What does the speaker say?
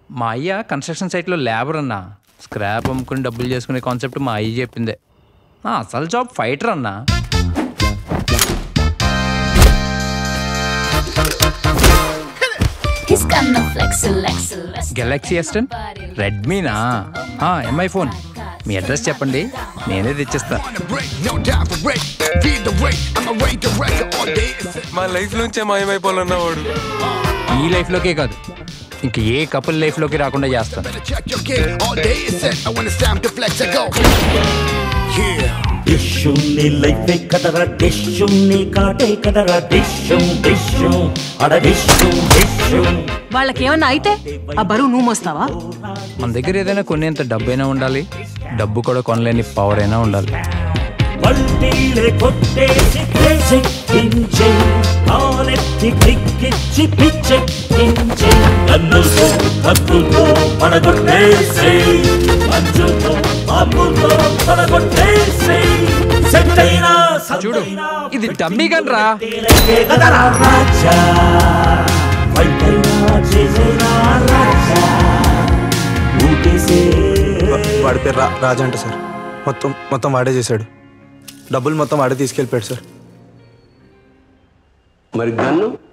మా అయ్య కన్స్ట్రక్షన్ సైట్లో లేబర్ అన్నా స్క్రాప్ అమ్ముకుని డబ్బులు చేసుకునే కాన్సెప్ట్ మా అయ్య చెప్పిందే నా అసలు జాబ్ ఫైటర్ అన్నా He's gonna flex, flex, flex. Galaxy S ten రెడ్మీనా ఎంఐ ఫోన్ మీ అడ్రస్ చెప్పండి నేనే తెచ్చిస్తా No time for break. Feed the rate. I'ma rate the record all day. మా లైఫ్ నుంచే మాయమైపోవాలన్న వాడు ఈ లైఫ్లోకే కాదు ఇంక ఏ కపుల్ లైఫ్లోకి రాకుండా చేస్తాను Better check your kid. All day is set. I when it's time to flex, I go. Yeah. డిష్షు నీ లైఫే కదరా డిష్షు నీ కాటే కదరా డిష్షు డిష్షు అడ డిష్షు డిష్షు వాళ్ళకేమన్నా అయితే ఆ బరువు నువ్వు మోస్తావా మన దగ్గర ఏదైనా కొనేంత డబ్బైనా ఉండాలి డబ్బు కూడా కొనలేని పవర్ అయినా ఉండాలి వల్టీలే కొట్టేసి క్రేజెక్కించే కాలెత్తి కిక్కిచ్చి పిచ్చెక్కించే కన్నుతో కత్తుతో పడగొట్టేసే మంచుతో పాపుతో పడగొట్టేసే సెట్టైనా చూడు ఇది డమ్మీ గన్ రా కదరా రాజా ఫైటైనా చేసేనా రాజా ఊటేసే వాడి పేరు రా- రాజా అంట సార్ మొత్తం మొత్తం వాడే చేశాడు డబ్బులు మొత్తం వాడే తీసుకెళ్ళిపోయాడు సార్ మరి గన్ను